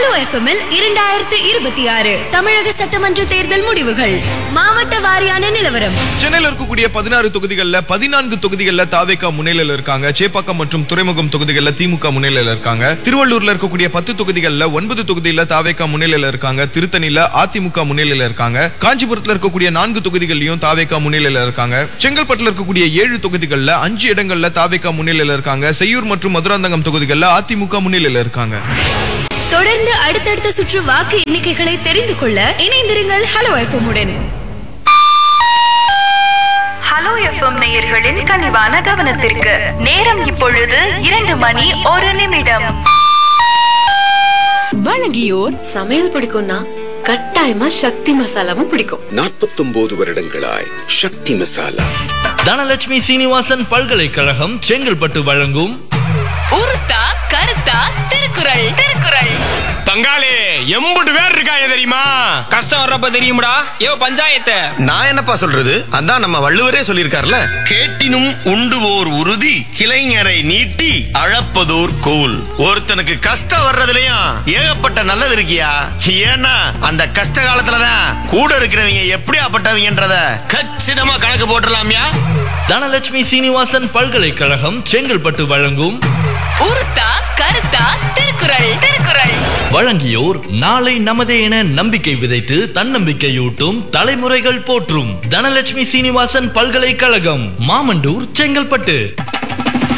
hello எஃப்எம்மில் இரண்டாயிரத்து இருபத்தி ஆறு தமிழக சட்டமன்ற தேர்தல் முடிவுகள் மாவட்ட வாரியான நிலவரம் சென்னையில இருக்கக்கூடிய பதினாறு தொகுதிகள்ல பதினான்கு தொகுதிகள்ல தாவேகா முன்னிலையில இருக்காங்க சேப்பாக்கம் மற்றும் துறைமுகம் தொகுதிகள்ல திமுக முன்னிலையில இருக்காங்க திருவள்ளூர்ல இருக்கக்கூடிய பத்து தொகுதிகள்ல ஒன்பது தொகுதியில தாவேகா முன்னிலையில இருக்காங்க திருத்தணில அதிமுக முன்னிலையில இருக்காங்க காஞ்சிபுரத்துல இருக்கக்கூடிய நான்கு தொகுதிகள்லயும் தாவேகா முன்னிலையில இருக்காங்க செங்கல்பட்டுல இருக்கக்கூடிய ஏழு தொகுதிகள்ல அஞ்சு இடங்கள்ல தாவேகா முன்னிலையில இருக்காங்க செய்யூர் மற்றும் மதுராந்தகம் தொகுதிகள்ல அதிமுக முன்னிலையில இருக்காங்க தொடர்ந்து அடுத்தடுத்த சுற்று வாக்கு எண்ணிக்கைகளை தெரிந்து கொள்ள இணைந்திருங்கள் ஹலோ எஃப்எம் உடன் ஹலோ எஃப்எம் நேயர்களின் கனிவான கவனத்திற்கு நேரம் இப்பொழுது இரண்டு மணி ஒரு நிமிடம் வழங்கியோர் சமையல் பிடிக்கும்னா கட்டாயமா சக்தி மசாலாவும் பிடிக்கும் நாற்பத்தொன்பது வருடங்களாய் சக்தி மசாலா தனலட்சுமி சீனிவாசன் பல்கலைக்கழகம் செங்கல்பட்டு வழங்கும் உருத்தா கருத்தா திருக்குறள் திருக்குறள் பங்காளி எம்புட்டு பேர் இருக்காங்க தெரியுமா கஷ்டம் வர்றப்ப தெரியும்டா யோ பஞ்சாயத்து நான் என்னப்பா சொல்றது அதான் நம்ம வள்ளுவரே சொல்லியிருக்காருல கேட்டினும் உண்டு ஓர் உறுதி கிளைஞரை நீட்டி அழப்பதோர் கோல் ஒருத்தனுக்கு கஷ்டம் வர்றதுலயும் ஏகப்பட்ட நல்லது இருக்கியா ஏன்னா அந்த கஷ்ட காலத்துலதான் கூட இருக்கிறவங்க எப்படியாப்பட்டவங்கன்றத கச்சிதமா கணக்கு போட்டுடலாம்யா தனலட்சுமி சீனிவாசன் பல்கலைக்கழகம் செங்கல்பட்டு வழங்கும் உருத்தா கருத்தா திருக்குறள் திருக்குறள் வழங்கியோர் நாளை நமதே என நம்பிக்கை விதைத்து தன்னம்பிக்கையூட்டும் தலைமுறைகள் போற்றும் தனலட்சுமி சீனிவாசன் பல்கலைக்கழகம் மாமண்டூர் செங்கல்பட்டு